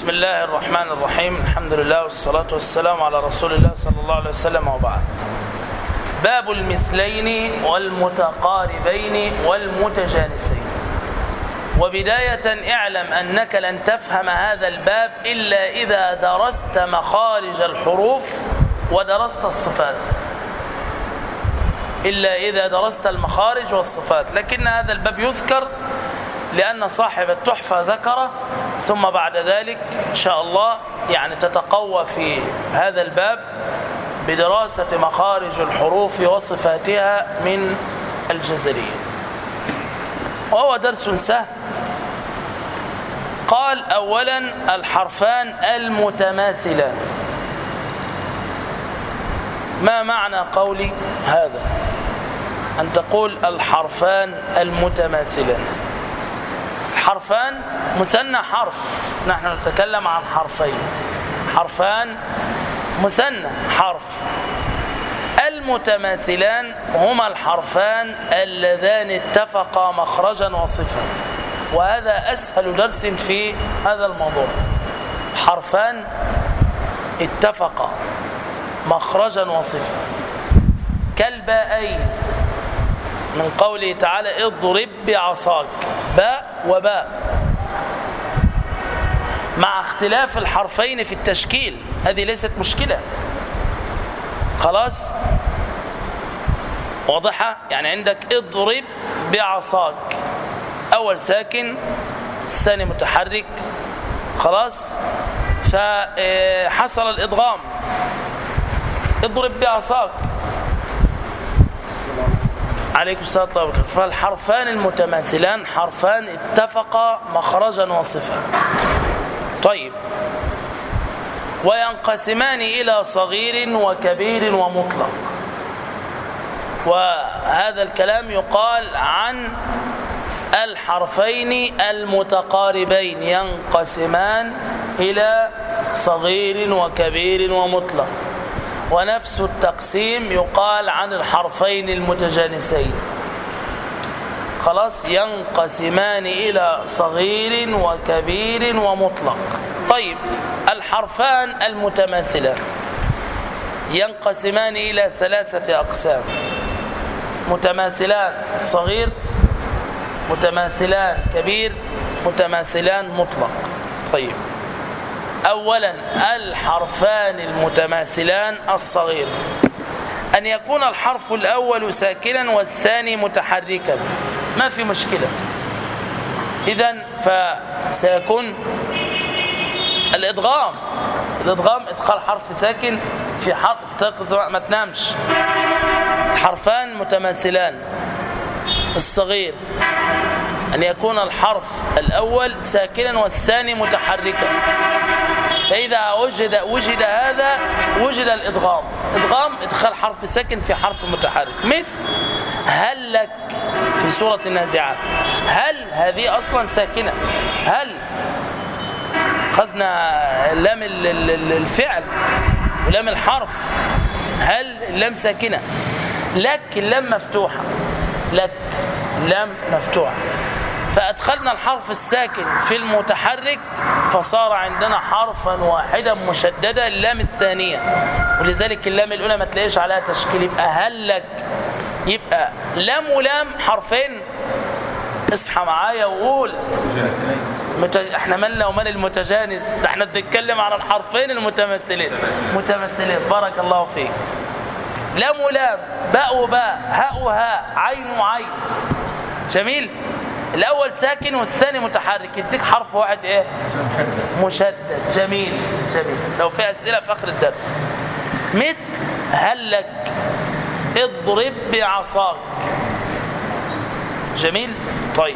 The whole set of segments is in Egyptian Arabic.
بسم الله الرحمن الرحيم الحمد لله والصلاة والسلام على رسول الله صلى الله عليه وسلم وبعد باب المثلين والمتقاربين والمتجانسين وبداية اعلم أنك لن تفهم هذا الباب إلا إذا درست مخارج الحروف ودرست الصفات إلا إذا درست المخارج والصفات لكن هذا الباب يذكر لأن صاحب التحفة ذكره ثم بعد ذلك إن شاء الله يعني تتقوى في هذا الباب بدراسة مخارج الحروف وصفاتها من الجزرية وهو درس سهل قال أولا الحرفان المتماثلان ما معنى قولي هذا أن تقول الحرفان المتماثلان حرفان مثنى حرف نحن نتكلم عن حرفين حرفان مثنى حرف المتماثلان هما الحرفان اللذان اتفقا مخرجا وصفا وهذا أسهل درس في هذا الموضوع حرفان اتفقا مخرجا وصفا كالباءين من قوله تعالى اضرب بعصاك باء وباء مع اختلاف الحرفين في التشكيل هذه ليست مشكلة خلاص واضحة يعني عندك اضرب بعصاك أول ساكن الثاني متحرك خلاص فحصل الإضغام اضرب بعصاك عليكم السلام ورحمة الله وبركاته فالحرفان المتماثلان حرفان اتفقا مخرجا وصفا طيب وينقسمان إلى صغير وكبير ومطلق وهذا الكلام يقال عن الحرفين المتقاربين ينقسمان إلى صغير وكبير ومطلق ونفس التقسيم يقال عن الحرفين المتجانسين خلاص ينقسمان إلى صغير وكبير ومطلق طيب الحرفان المتماثلان ينقسمان إلى ثلاثة أقسام متماثلان صغير متماثلان كبير متماثلان مطلق طيب أولا الحرفان المتماثلان الصغير أن يكون الحرف الأول ساكنا والثاني متحركا ما في مشكلة إذا فسيكون الإدغام الإدغام إدخال حرف ساكن في حرف استيقظ ما تنامش حرفان متماثلان الصغير أن يكون الحرف الأول ساكنا والثاني متحركا فإذا وجد وجد هذا وجد الإدغام إدغام إدخال حرف ساكن في حرف متحرك مثل هل لك في سورة النازعات هل هذه أصلا ساكنة هل أخذنا لام الفعل ولام الحرف هل اللام ساكنة لك اللام مفتوحة لك لام مفتوحة فأدخلنا الحرف الساكن في المتحرك فصار عندنا حرفا واحدا مشددا اللام الثانية ولذلك اللام الأولى ما تلاقيش عليها تشكيل يبقى هل لك يبقى لام ولام حرفين اصحى معايا وقول مت... احنا مالنا ومال المتجانس ده احنا بنتكلم على الحرفين المتمثلين متمثلين بارك الله فيك لام ولام باء وباء هاء وهاء عين وعين جميل الاول ساكن والثاني متحرك يديك حرف واحد ايه مشدد مشدد جميل جميل لو في اسئله في اخر الدرس مثل هل لك اضرب بعصاك جميل طيب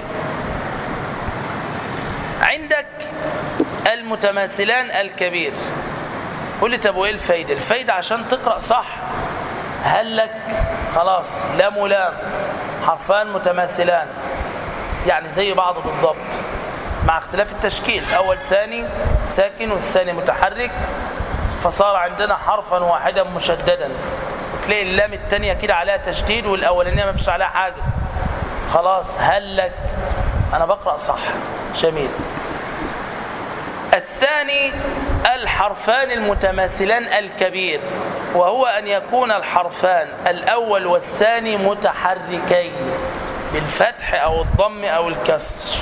عندك المتماثلان الكبير قول لي طب وايه الفايده الفايده عشان تقرا صح هل لك خلاص لام ولام حرفان متماثلان يعني زي بعض بالضبط مع اختلاف التشكيل اول ثاني ساكن والثاني متحرك فصار عندنا حرفا واحدا مشددا وتلاقي اللام الثانيه كده عليها تشديد والاولانيه ما فيش عليها حاجه خلاص هل لك انا بقرا صح جميل الثاني الثاني الحرفان المتماثلان الكبير وهو أن يكون الحرفان الأول والثاني متحركين بالفتح أو الضم أو الكسر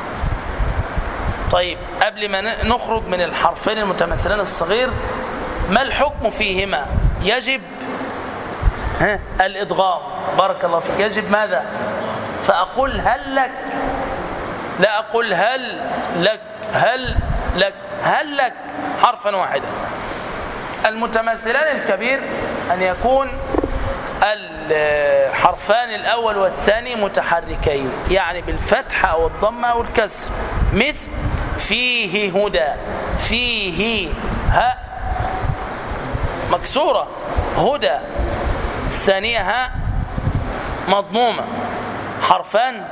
طيب قبل ما نخرج من الحرفين المتماثلان الصغير ما الحكم فيهما يجب ها الإدغام بارك الله فيك يجب ماذا فأقول هل لك لا أقول هل لك هل لك هل لك حرفا واحدا المتماثلان الكبير أن يكون الحرفان الأول والثاني متحركين يعني بالفتح أو الضمة أو الكسر مثل فيه هدى فيه ها مكسورة هدى الثانية ها مضمومة حرفان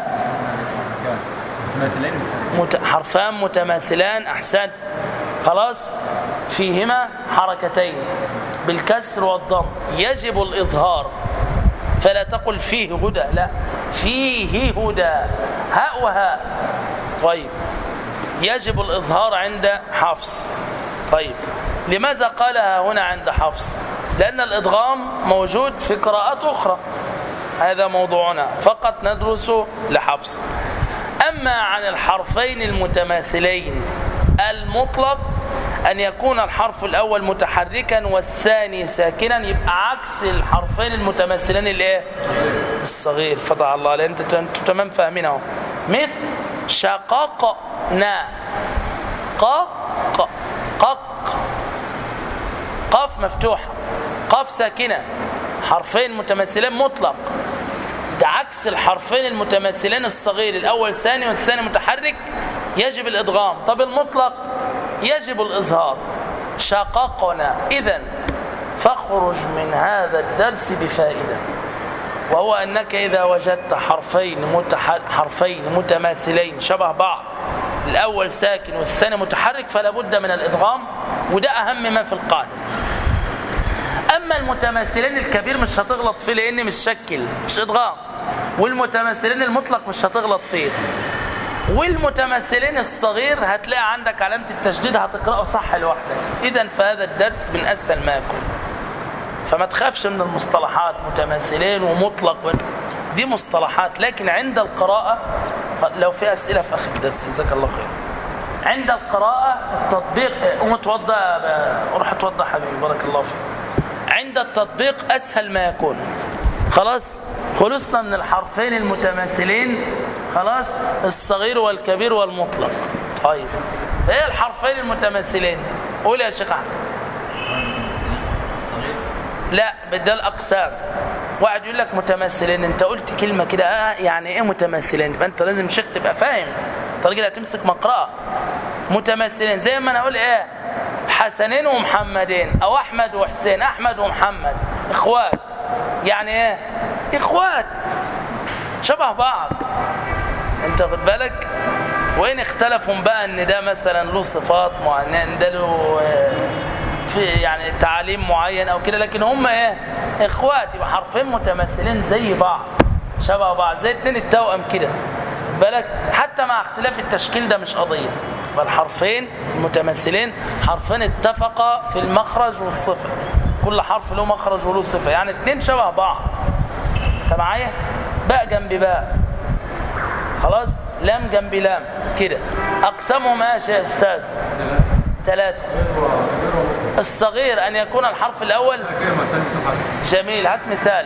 مت... حرفان متماثلان أحسن خلاص فيهما حركتين بالكسر والضم يجب الإظهار فلا تقل فيه هدى لا فيه هدى هاء وهاء طيب يجب الإظهار عند حفص طيب لماذا قالها هنا عند حفص لأن الإدغام موجود في قراءات أخرى هذا موضوعنا فقط ندرس لحفص أما عن الحرفين المتماثلين المطلق أن يكون الحرف الأول متحركا والثاني ساكنا يبقى عكس الحرفين المتماثلين الايه الصغير فضع الله لأن انتوا تمام فاهمين اهو مثل شققنا ق ق قق قاف مفتوحة قاف ساكنة حرفين متماثلين مطلق ده عكس الحرفين المتماثلين الصغير الأول ثاني والثاني متحرك يجب الإدغام طب المطلق يجب الإظهار شققنا إذا فاخرج من هذا الدرس بفائدة وهو أنك إذا وجدت حرفين حرفين متماثلين شبه بعض الأول ساكن والثاني متحرك فلا بد من الإدغام وده أهم ما في القاعدة أما المتماثلين الكبير مش هتغلط فيه لأن مش شكل مش إدغام والمتماثلين المطلق مش هتغلط فيه والمتمثلين الصغير هتلاقي عندك علامة التشديد هتقرأه صح لوحدك إذا فهذا الدرس من أسهل ما يكون فما تخافش من المصطلحات متماثلين ومطلق دي مصطلحات لكن عند القراءة لو في أسئلة في آخر الدرس جزاك الله خير عند القراءة التطبيق قوم اتوضى روح اتوضى حبيبي بارك الله فيك عند التطبيق أسهل ما يكون خلاص خلصنا من الحرفين المتماثلين خلاص الصغير والكبير والمطلق طيب ايه الحرفين المتماثلين قول يا شيخ احمد لا بدل الاقسام واحد يقول لك متماثلين انت قلت كلمه كده اه يعني ايه متماثلين يبقى انت لازم شيخ تبقى فاهم طريقه هتمسك مقرأة متماثلين زي ما انا اقول ايه حسنين ومحمدين او احمد وحسين احمد ومحمد اخوات يعني ايه اخوات شبه بعض انت خد بالك وين اختلفوا بقى ان ده مثلا له صفات معينه ده له في يعني تعاليم معين او كده لكن هم ايه اخوات يبقى حرفين متماثلين زي بعض شبه بعض زي اتنين التوأم كده بالك حتى مع اختلاف التشكيل ده مش قضيه فالحرفين المتماثلين حرفين اتفقا في المخرج والصفه كل حرف له مخرج وله صفه يعني اتنين شبه بعض انت معايا باء جنب باء خلاص لام جنب لام كده اقسامهم ايش يا استاذ ثلاثه الصغير ان يكون الحرف الاول جميل هات مثال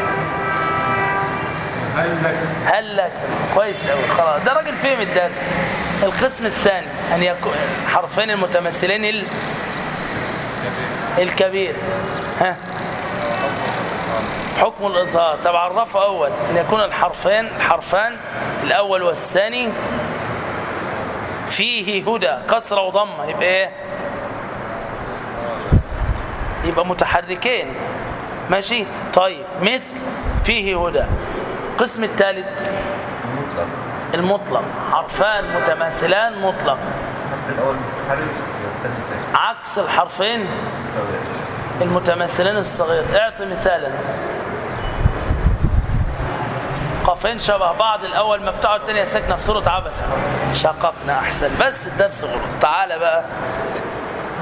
هل لك هل لك كويس قوي خلاص ده راجل فهم الدرس القسم الثاني ان يكون حرفين المتمثلين ال... الكبير ها حكم الإظهار طبعا عرفه أول أن يكون الحرفين الحرفان الأول والثاني فيه هدى كسرة وضمة يبقى إيه يبقى متحركين ماشي طيب مثل فيه هدى القسم الثالث المطلق المطلق حرفان متماثلان مطلق الحرف الأول متحرك والثاني ساكن عكس الحرفين سواء المتمثلين الصغير اعطي مثالا قافين شبه بعض الاول مفتوح والثانيه ساكنه في صوره عبسه شققنا احسن بس الدرس غلط تعالى بقى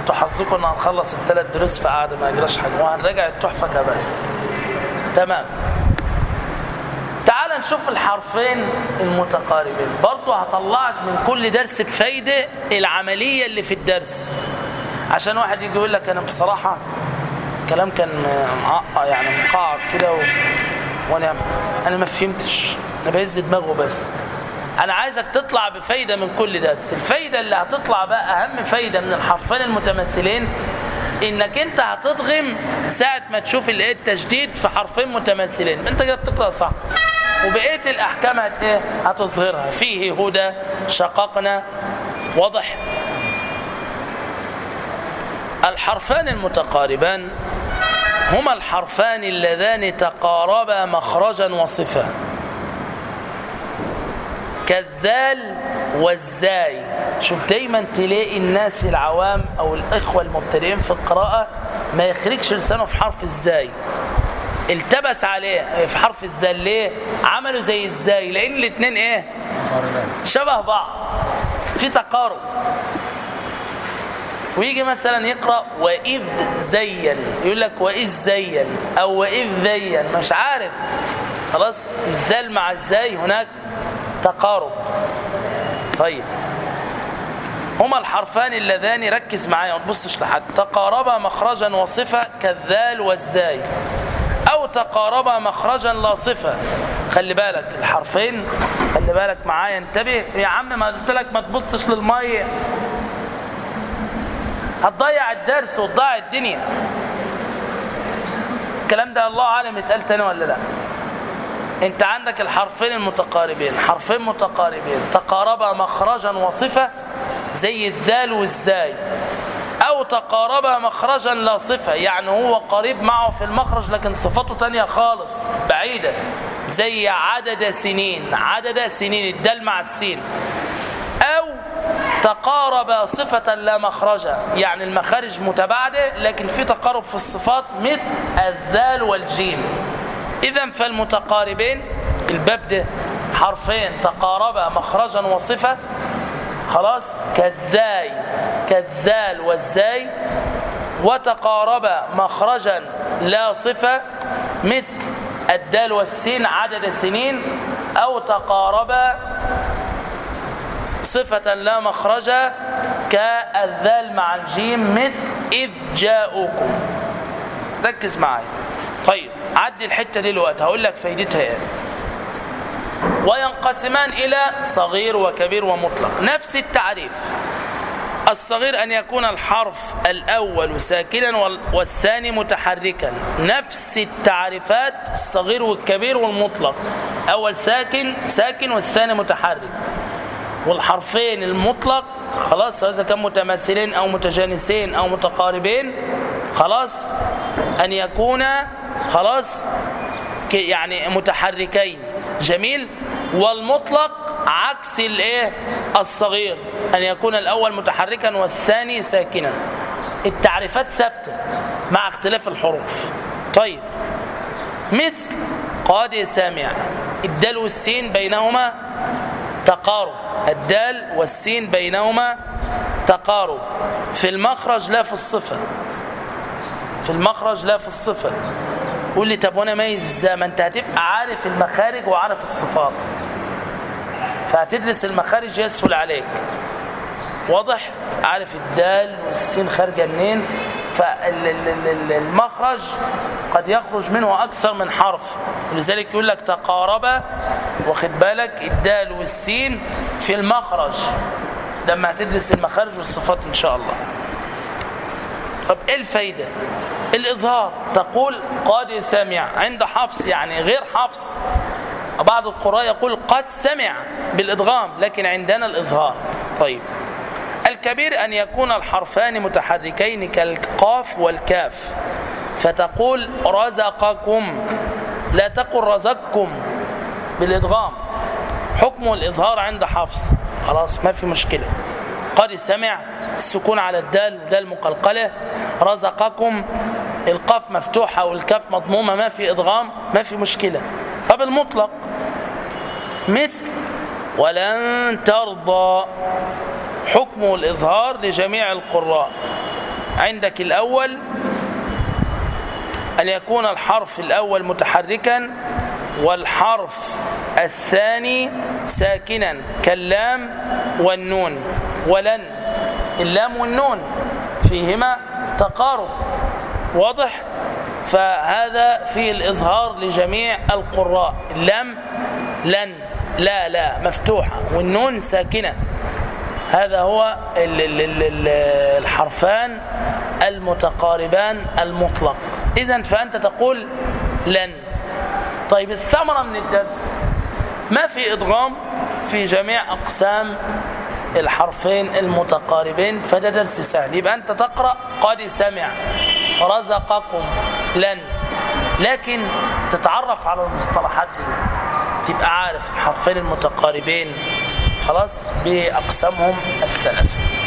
انتوا حظكم ان هنخلص الثلاث دروس في قعده ما يجراش حاجه وهنراجع التحفه كمان تمام تعال نشوف الحرفين المتقاربين برضه هطلعك من كل درس بفايده العمليه اللي في الدرس عشان واحد يجي يقول لك انا بصراحه كلام كان معقع يعني مقعر كده و... وانا انا ما فهمتش انا بهز دماغه بس انا عايزك تطلع بفايده من كل درس الفايده اللي هتطلع بقى اهم فايده من الحرفين المتماثلين انك انت هتضغم ساعه ما تشوف الايه التشديد في حرفين متماثلين انت كده بتقرا صح وبقيه الاحكام هت ايه هتظهرها فيه هدى شققنا واضح الحرفان المتقاربان هما الحرفان اللذان تقاربا مخرجا وصفا كالذال والزاي شوف دايما تلاقي الناس العوام او الاخوه المبتدئين في القراءه ما يخرجش لسانه في حرف الزاي التبس عليه في حرف الذال ليه عملوا زي الزاي لان الاثنين ايه شبه بعض في تقارب ويجي مثلا يقرا واذ زين يقول لك واذ زين او واذ زين مش عارف خلاص الذال مع الزاي هناك تقارب طيب هما الحرفان اللذان ركز معايا ما تبصش لحد تقاربا مخرجا وصفه كالذال والزاي او تقاربا مخرجا لا صفه خلي بالك الحرفين خلي بالك معايا انتبه يا عم ما قلت لك ما تبصش للميه هتضيع الدرس وتضيع الدنيا الكلام ده الله اعلم يتقال تاني ولا لا انت عندك الحرفين المتقاربين حرفين متقاربين تقاربا مخرجا وصفة زي الذال والزاي او تقاربا مخرجا لا صفة يعني هو قريب معه في المخرج لكن صفته تانية خالص بعيدة زي عدد سنين عدد سنين الدال مع السين او تقارب صفة لا مخرجة يعني المخارج متباعدة لكن في تقارب في الصفات مثل الذال والجيم إذا فالمتقاربين الباب ده حرفين تقاربا مخرجا وصفة خلاص كالذاي كالذال والزاي وتقاربا مخرجا لا صفة مثل الدال والسين عدد سنين أو تقاربا صفة لا مخرج كالذال مع الجيم مثل إذ جاءوكم ركز معايا طيب عدي الحتة دي الوقت هقول لك فايدتها ايه وينقسمان إلى صغير وكبير ومطلق نفس التعريف الصغير أن يكون الحرف الأول ساكنا والثاني متحركا نفس التعريفات الصغير والكبير والمطلق أول ساكن ساكن والثاني متحرك والحرفين المطلق خلاص سواء كان متماثلين أو متجانسين أو متقاربين خلاص أن يكون خلاص يعني متحركين جميل والمطلق عكس الايه الصغير ان يكون الاول متحركا والثاني ساكنا التعريفات ثابته مع اختلاف الحروف طيب مثل قاد سامع الدال والسين بينهما تقارب الدال والسين بينهما تقارب في المخرج لا في الصفه في المخرج لا في الصفه قول لي طب وانا ميز ازاي ما انت هتبقى عارف المخارج وعارف الصفات فهتدرس المخارج يسهل عليك واضح عارف الدال والسين خارجه منين فالمخرج قد يخرج منه اكثر من حرف ولذلك يقول لك تقارب واخد بالك الدال والسين في المخرج لما هتدرس المخارج والصفات ان شاء الله طب ايه الفايده الإظهار تقول قد سمع عند حفص يعني غير حفص بعض القراء يقول قد سمع بالإدغام لكن عندنا الإظهار طيب الكبير أن يكون الحرفان متحركين كالقاف والكاف فتقول رزقكم لا تقل رزقكم بالإدغام حكم الإظهار عند حفص خلاص ما في مشكلة قد سمع السكون على الدال دال مقلقلة رزقكم القاف مفتوحة والكاف مضمومة ما في إضغام ما في مشكلة طب المطلق مثل ولن ترضى حكم الإظهار لجميع القراء عندك الأول أن يكون الحرف الأول متحركا والحرف الثاني ساكنا كاللام والنون ولن اللام والنون فيهما تقارب واضح فهذا فيه الإظهار لجميع القراء اللام لن لا لا مفتوحة والنون ساكنة هذا هو الحرفان المتقاربان المطلق إذا فأنت تقول لن طيب الثمرة من الدرس ما في إدغام في جميع أقسام الحرفين المتقاربين فده درس سهل يبقى أنت تقرأ قد سمع رزقكم لن لكن تتعرف على المصطلحات دي تبقى عارف الحرفين المتقاربين خلاص بأقسامهم الثلاثة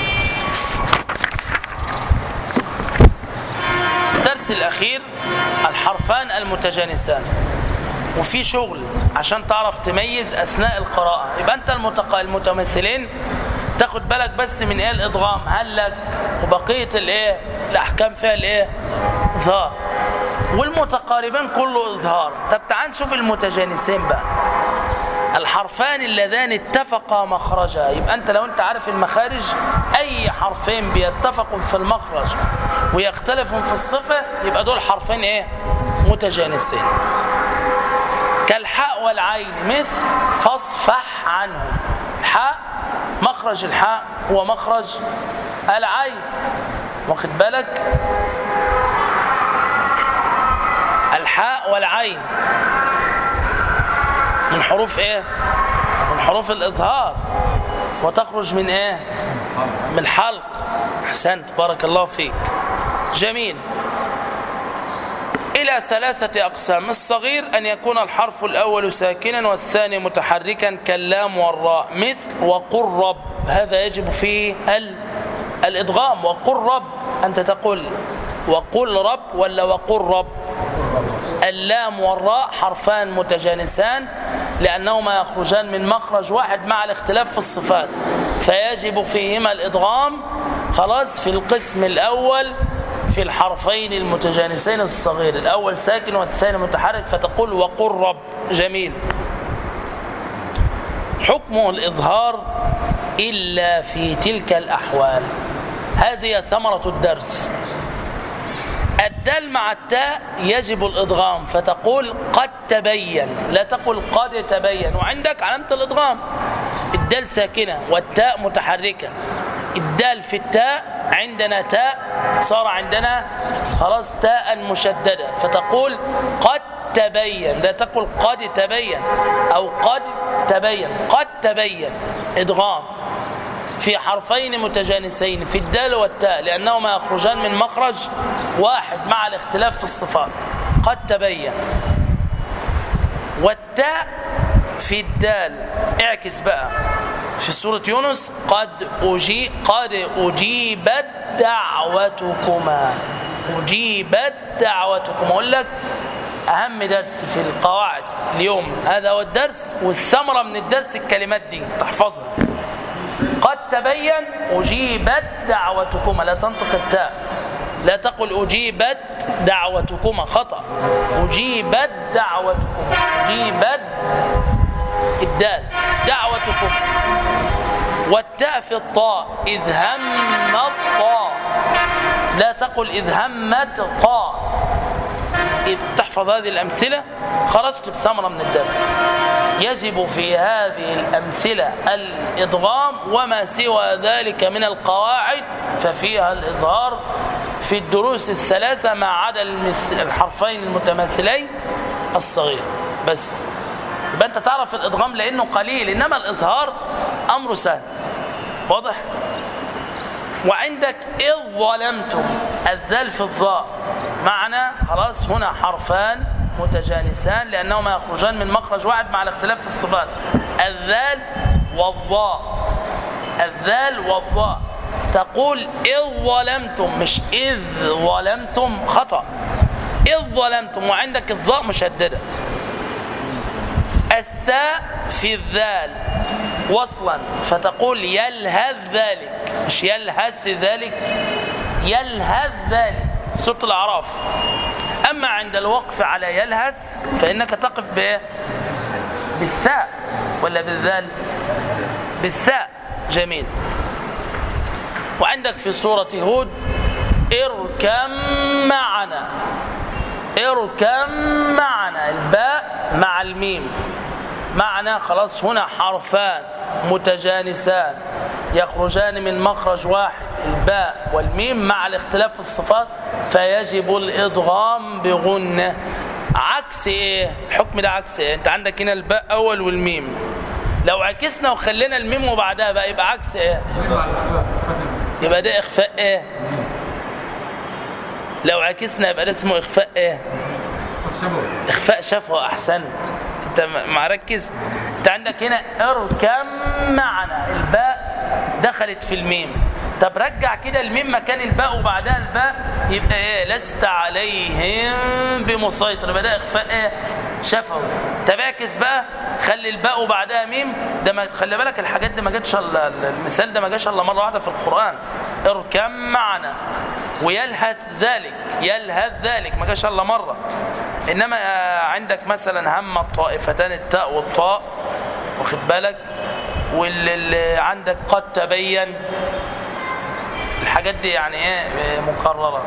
الدرس الأخير الحرفان المتجانسان وفي شغل عشان تعرف تميز أثناء القراءة يبقى أنت المتق... المتمثلين تاخد بالك بس من ايه الادغام هل لك وبقيه الايه الاحكام فيها الايه ظهار والمتقاربين كله اظهار طب تعال نشوف المتجانسين بقى الحرفان اللذان اتفقا مخرجا يبقى انت لو انت عارف المخارج اي حرفين بيتفقوا في المخرج ويختلفوا في الصفه يبقى دول حرفين ايه متجانسين كالحاء والعين مثل فاصفح عنه الحاء مخرج الحاء هو مخرج العين واخد بالك الحاء والعين من حروف ايه من حروف الاظهار وتخرج من ايه من الحلق احسنت بارك الله فيك جميل إلى ثلاثة أقسام الصغير أن يكون الحرف الأول ساكنا والثاني متحركا كاللام والراء مثل وقل رب هذا يجب فيه ال... الإدغام وقل رب أنت تقول وقل رب ولا وقل رب اللام والراء حرفان متجانسان لأنهما يخرجان من مخرج واحد مع الاختلاف في الصفات فيجب فيهما الإدغام خلاص في القسم الأول في الحرفين المتجانسين الصغير الأول ساكن والثاني متحرك فتقول وقل رب جميل حكمه الإظهار إلا في تلك الأحوال هذه ثمرة الدرس الدال مع التاء يجب الإضغام فتقول قد تبين لا تقول قد تبين وعندك علامة الإضغام الدال ساكنة والتاء متحركة الدال في التاء عندنا تاء صار عندنا خلاص تاء مشددة فتقول قد تبين لا تقول قد تبين أو قد تبين قد تبين إدغام في حرفين متجانسين في الدال والتاء لأنهما يخرجان من مخرج واحد مع الاختلاف في الصفات قد تبين والتاء في الدال اعكس بقى في سورة يونس قد أجي قد أجيبت دعوتكما أجيبت دعوتكما أقول لك أهم درس في القواعد اليوم هذا هو الدرس والثمرة من الدرس الكلمات دي تحفظها قد تبين أجيبت دعوتكما لا تنطق التاء لا تقل أجيبت دعوتكما خطأ أجيبت دعوتكما أجيبت الدال دعوتكم والتاء في الطاء إذ هم الطاء لا تقل إذ همت طاء إذ تحفظ هذه الأمثلة خرجت بثمرة من الدرس يجب في هذه الأمثلة الإضغام وما سوى ذلك من القواعد ففيها الإظهار في الدروس الثلاثة ما عدا الحرفين المتماثلين الصغير بس يبقى انت تعرف الادغام لانه قليل انما الاظهار امر سهل واضح وعندك اذ ظلمتم الذال في الظاء معنى خلاص هنا حرفان متجانسان لانهما يخرجان من مخرج واحد مع الاختلاف في الصفات الذال والظاء الذال والظاء تقول إذ ظلمتم مش إذ ظلمتم خطأ إذ ظلمتم وعندك الظاء مشددة الثاء في الذال وصلا فتقول يلهث ذلك مش يلهث ذلك يلهث ذلك سورة الأعراف أما عند الوقف على يلهث فإنك تقف بإيه بالثاء ولا بالذال بالثاء جميل وعندك في سورة هود اركم معنا اركم معنا الباء مع الميم معنى خلاص هنا حرفان متجانسان يخرجان من مخرج واحد الباء والميم مع الاختلاف في الصفات فيجب الادغام بغنه عكس ايه الحكم ده عكس ايه انت عندك هنا الباء اول والميم لو عكسنا وخلينا الميم وبعدها بقى يبقى عكس ايه يبقى ده اخفاء ايه لو عكسنا يبقى ده اسمه اخفاء ايه اخفاء شفوي احسنت انت مركز انت عندك هنا اركم معنا الباء دخلت في الميم طب رجع كده الميم مكان الباء وبعدها الباء يبقى ايه لست عليهم بمسيطر يبقى ده اخفاء ايه شفوي تباكس بقى خلي الباء وبعدها ميم ده ما خلي بالك الحاجات دي ما جاتش الا المثال ده ما جاش الا مره واحده في القران اركم معنا ويلهث ذلك يلهث ذلك ما جاش الا مره انما عندك مثلا هم الطائفتان التاء والطاء واخد بالك واللي عندك قد تبين الحاجات دي يعني ايه مكرره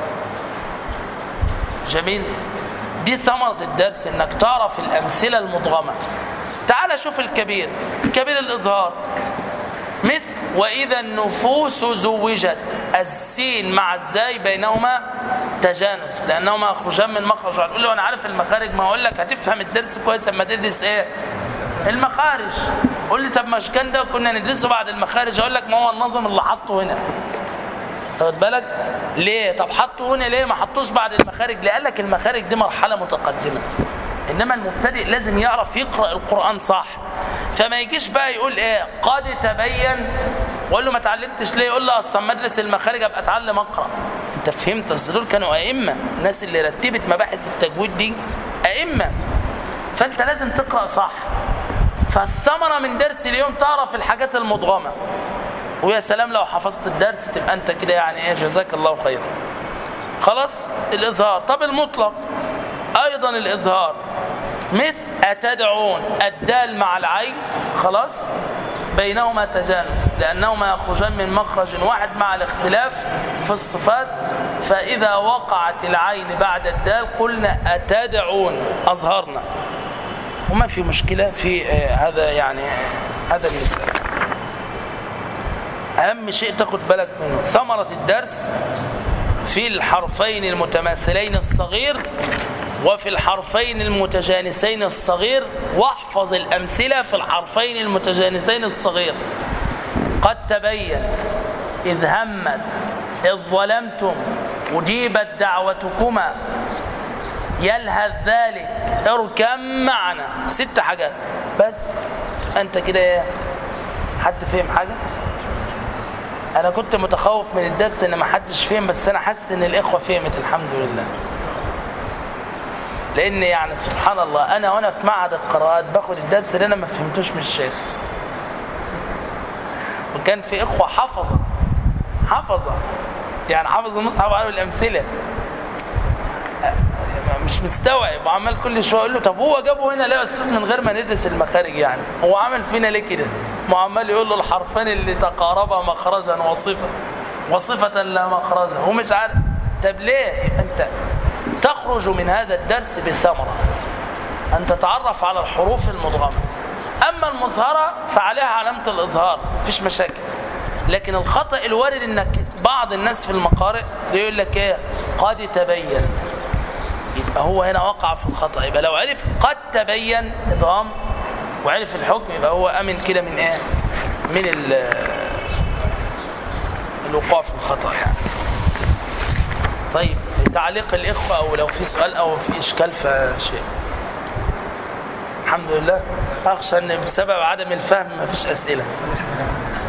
جميل دي ثمرة الدرس انك تعرف الامثلة المضغمة تعال شوف الكبير الكبير الاظهار مثل واذا النفوس زوجت السين مع الزاي بينهما تجانس لانهما يخرجان من مخرج واحد تقول له انا عارف المخارج ما اقول لك هتفهم الدرس كويس اما تدرس ايه المخارج قول لي طب مش كان ده كنا ندرسه بعد المخارج اقول لك ما هو النظم اللي حطه هنا خد بالك ليه طب حطه هنا ليه ما حطوش بعد المخارج ليه قال لك المخارج دي مرحله متقدمه انما المبتدئ لازم يعرف يقرا القران صح فما يجيش بقى يقول ايه قد تبين واقول له ما اتعلمتش ليه يقول له اصلا مدرس المخارج ابقى اتعلم اقرا انت فهمت اصل دول كانوا ائمه الناس اللي رتبت مباحث التجويد دي ائمه فانت لازم تقرا صح فالثمره من درس اليوم تعرف الحاجات المضغمه ويا سلام لو حفظت الدرس تبقى انت كده يعني ايه جزاك الله خيرا خلاص الاظهار طب المطلق ايضا الاظهار مثل اتدعون الدال مع العين خلاص بينهما تجانس لانهما يخرجان من مخرج واحد مع الاختلاف في الصفات فاذا وقعت العين بعد الدال قلنا اتدعون اظهرنا وما في مشكله في هذا يعني هذا المثال أهم شيء تاخد بالك منه ثمرة الدرس في الحرفين المتماثلين الصغير وفي الحرفين المتجانسين الصغير واحفظ الأمثلة في الحرفين المتجانسين الصغير قد تبين إذ همت إذ ظلمتم أجيبت دعوتكما يلهث ذلك اركم معنا ست حاجات بس أنت كده حد فهم حاجة؟ انا كنت متخوف من الدرس ان ما حدش فهم بس انا حاسس ان الاخوه فهمت الحمد لله لان يعني سبحان الله انا وانا في معهد القراءات باخد الدرس اللي انا ما فهمتوش من الشيخ وكان في اخوه حفظه حفظه يعني حفظ المصحف وقالوا الامثله مش مستوعب وعمال كل شويه اقول له طب هو جابه هنا ليه يا استاذ من غير ما ندرس المخارج يعني هو عمل فينا ليه كده وعمال يقول له الحرفين اللي تقاربا مخرجا وصفه وصفه لا مخرجا هو مش عارف طب ليه انت تخرج من هذا الدرس بثمره ان تتعرف على الحروف المضغمه اما المظهره فعليها علامه الاظهار مفيش مشاكل لكن الخطا الوارد انك بعض الناس في المقارئ يقول لك ايه قد تبين يبقى هو هنا وقع في الخطأ يبقى لو عرف قد تبين نظام وعرف الحكم يبقى هو أمن كده من إيه من الوقوع في الخطأ يعني طيب تعليق الإخوة أو لو في سؤال أو في إشكال فشيء الحمد لله أخشى أن بسبب عدم الفهم ما فيش أسئلة